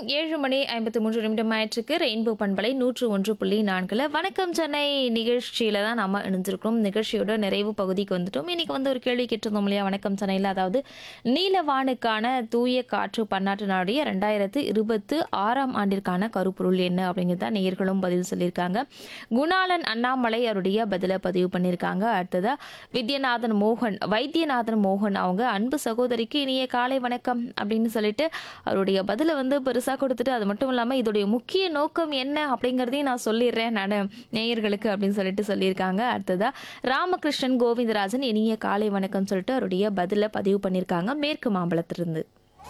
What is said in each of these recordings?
ஏழு மணி ஐம்பத்தி மூன்று நிமிடம் ஆயிற்றுக்கு ரெயின்போ பண்பலை நூற்று ஒன்று புள்ளி நான்கில் வணக்கம் சென்னை நிகழ்ச்சியில் தான் நம்ம இணைஞ்சிருக்கிறோம் நிகழ்ச்சியோட நிறைவு பகுதிக்கு வந்துட்டோம் இன்னைக்கு வந்து ஒரு கேள்வி கேட்டிருந்தோம் இல்லையா வணக்கம் சென்னையில் அதாவது நீலவானுக்கான தூய காற்று பன்னாட்டு நாடைய ரெண்டாயிரத்து இருபத்து ஆறாம் ஆண்டிற்கான கருப்பொருள் என்ன அப்படிங்கிறது தான் நேயர்களும் பதில் சொல்லியிருக்காங்க குணாளன் அண்ணாமலை அவருடைய பதிலை பதிவு பண்ணியிருக்காங்க அடுத்ததா வித்யநாதன் மோகன் வைத்தியநாதன் மோகன் அவங்க அன்பு சகோதரிக்கு இனிய காலை வணக்கம் அப்படின்னு சொல்லிட்டு அவருடைய பதிலை வந்து பெருசாக கொடுத்துட்டு அது மட்டும் இல்லாமல் இதோடைய முக்கிய நோக்கம் என்ன அப்படிங்கிறதையும் நான் சொல்லிடுறேன் நான் நேயர்களுக்கு அப்படின்னு சொல்லிட்டு சொல்லியிருக்காங்க அடுத்ததா ராமகிருஷ்ணன் கோவிந்தராஜன் இனிய காலை வணக்கம் சொல்லிட்டு அவருடைய பதிலை பதிவு பண்ணியிருக்காங்க மேற்கு மாம்பலத்திலிருந்து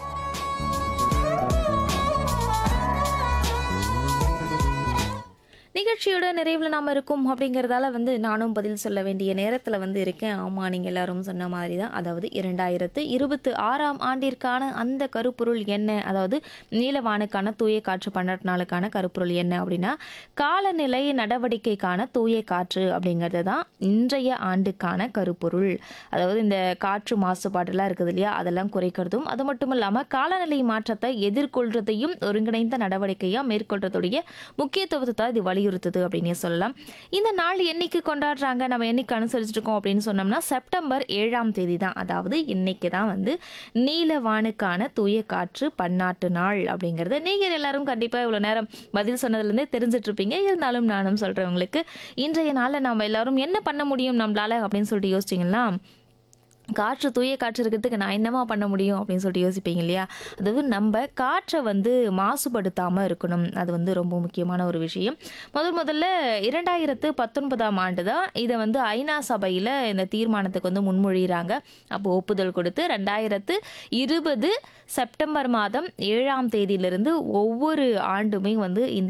நிகழ்ச்சியோட நிறைவில் நாம் இருக்கும் அப்படிங்கிறதால வந்து நானும் பதில் சொல்ல வேண்டிய நேரத்தில் வந்து இருக்கேன் ஆமாம் நீங்கள் எல்லாரும் சொன்ன மாதிரி தான் அதாவது இரண்டாயிரத்து இருபத்து ஆறாம் ஆண்டிற்கான அந்த கருப்பொருள் என்ன அதாவது நீலவானுக்கான தூய காற்று பன்னெண்டு நாளுக்கான கருப்பொருள் என்ன அப்படின்னா காலநிலை நடவடிக்கைக்கான தூய காற்று அப்படிங்கிறது தான் இன்றைய ஆண்டுக்கான கருப்பொருள் அதாவது இந்த காற்று மாசுபாடுலாம் இருக்குது இல்லையா அதெல்லாம் குறைக்கிறதும் அது மட்டும் இல்லாமல் காலநிலை மாற்றத்தை எதிர்கொள்றதையும் ஒருங்கிணைந்த நடவடிக்கையாக மேற்கொள்றதுடைய முக்கியத்துவத்தை தான் இது வலியுறுத்துது அப்படின்னே சொல்லலாம் இந்த நாள் என்னைக்கு கொண்டாடுறாங்க நம்ம என்னைக்கு அனுசரிச்சுட்டு இருக்கோம் அப்படின்னு சொன்னோம்னா செப்டம்பர் ஏழாம் தேதி தான் அதாவது இன்னைக்கு தான் வந்து நீலவானுக்கான தூய காற்று பன்னாட்டு நாள் அப்படிங்கிறது நீங்கள் எல்லாரும் கண்டிப்பாக இவ்வளோ நேரம் பதில் சொன்னதுலேருந்தே தெரிஞ்சிட்டு இருப்பீங்க இருந்தாலும் நானும் சொல்கிறேன் உங்களுக்கு இன்றைய நாளில் நம்ம எல்லாரும் என்ன பண்ண முடியும் நம்மளால அப்படின்னு சொல்லிட்டு யோசிச்சிங்கன்னா காற்று தூய காற்று இருக்கிறதுக்கு நான் என்னமா பண்ண முடியும் அப்படின்னு சொல்லிட்டு யோசிப்பீங்க இல்லையா அதாவது நம்ம காற்றை வந்து மாசுபடுத்தாமல் இருக்கணும் அது வந்து ரொம்ப முக்கியமான ஒரு விஷயம் முதல் முதல்ல இரண்டாயிரத்து பத்தொன்பதாம் ஆண்டு தான் இதை வந்து ஐநா சபையில் இந்த தீர்மானத்துக்கு வந்து முன்மொழிகிறாங்க அப்போ ஒப்புதல் கொடுத்து ரெண்டாயிரத்து இருபது செப்டம்பர் மாதம் ஏழாம் தேதியிலிருந்து ஒவ்வொரு ஆண்டுமே வந்து இந்த